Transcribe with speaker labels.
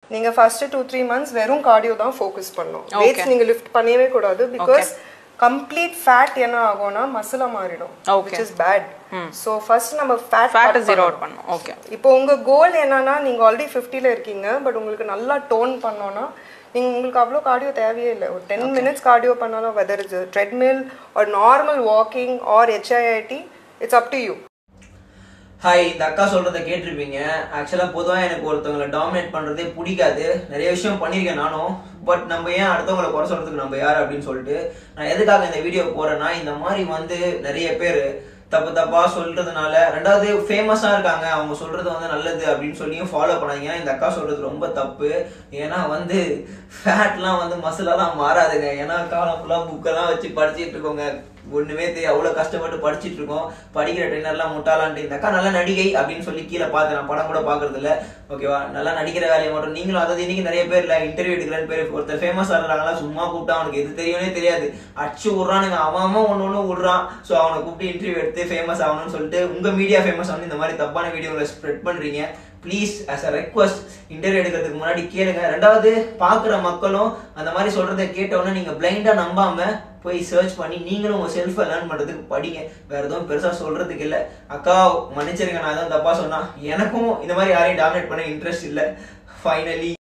Speaker 1: நீங்க first two three months வெறும் cardio தான் ஃபோக்கஸ் பண்ணணும் வெயிட்ஸ் நீங்க லிஃப்ட் பண்ணவே கூடாது பிகாஸ் கம்ப்ளீட் ஃபேட் என்ன ஆகும்னா மசிலா மாறிடும்
Speaker 2: Okay.
Speaker 1: Which is bad so first நம்ம ஃபேட்
Speaker 2: ஃபேட் ஜீரோ அவுட் பண்ணும் ஓகே
Speaker 1: இப்போ உங்க கோல் என்னன்னா நீங்க ஆல்ரெடி ஃபிஃப்டியில் இருக்கீங்க பட் உங்களுக்கு நல்லா டோன் பண்ணோன்னா நீங்க உங்களுக்கு அவ்வளோ கார்டியோ தேவையே இல்லை ஒரு டென் மினிட்ஸ் கார்டியோ பண்ணாலும் வெதர் இஸ் ட்ரெட்மில் ஒரு normal walking or HIIT it's up to you
Speaker 3: hi இந்த அக்கா சொல்றத கேட்டிருப்பீங்க ஆக்சுவலா பொதுவா எனக்கு ஒருத்தவங்களை டாமினேட் பண்றதே பிடிக்காது நிறைய விஷயம் பண்ணியிருக்கேன் நானும் பட் நம்ம ஏன் அடுத்தவங்களை குறை சொல்றதுக்கு நம்ம யார் அப்படின்னு சொல்லிட்டு நான் எதுக்காக இந்த வீடியோ போறேன்னா இந்த மாதிரி வந்து நிறைய பேர் தப்பு தப்பா சொல்றதுனால ரெண்டாவது ஃபேமஸா இருக்காங்க அவங்க சொல்றது வந்து நல்லது அப்படின்னு சொல்லியும் ஃபாலோ பண்ணாங்க ஏன்னா இந்த அக்கா சொல்றது ரொம்ப தப்பு ஏன்னா வந்து ஃபேட்லாம் வந்து மசிலாலாம் மாறாதுங்க ஏன்னா காலம் ஃபுல்லாக புக்கெல்லாம் வச்சு படிச்சிட்டு இருக்கோங்க ஒண்ணுமே தெரியும் அவ்வளவு கஷ்டப்பட்டு படிச்சிட்டு இருக்கோம் படிக்கிற ட்ரெயினர்லாம் முட்டாளான்ட்டு இந்த அக்கா நல்ல நடிகை அப்படின்னு சொல்லி கீழே பார்த்து நான் படம் கூட பாக்குறது இல்ல ஓகேவா நல்லா நடிக்கிற வேலையை மட்டும் நீங்களும் அதாவது இன்னைக்கு நிறைய பேர் இல்ல இன்டர்வியூ எடுக்கிறேன்னு பேர் ஒருத்தர் ஃபேமஸ் ஆகிறாங்களா சும்மா கூப்பிட்டா அவனுக்கு எது தெரியும்னே தெரியாது அடிச்சு விடுறானுங்க அவன் அவன் ஒண்ணு ஒண்ணு விடுறான் ஸோ அவனை கூப்பிட்டு இன்டர்வியூ எடுத்து ஃபேமஸ் ஆகணும்னு சொல்லிட்டு உங்க மீடியா ஃபேமஸ் ஆகணும் இந்த மாதிரி தப்பான வீடியோங்களை ஸ்ப்ரெட் பண்றீங்க please as a request interview எடுக்கிறதுக்கு முன்னாடி கேளுங்க ரெண்டாவது பார்க்குற மக்களும் அந்த மாதிரி சொல்றதை கேட்டவுடனே நீங்க பிளைண்டா நம்பாம போய் சர்ச் பண்ணி நீங்களும் உங்க செல்ஃபை லேர்ன் பண்றதுக்கு படிங்க வேற எதுவும் பெருசா சொல்றதுக்கு இல்ல அக்கா மன்னிச்சிருங்க நான் எதுவும் தப்பா சொன்னா எனக்கும் இந்த மாதிரி யாரையும் டாமினேட் பண்ண இன்ட்ரெஸ்ட் இல்ல ஃபைனலி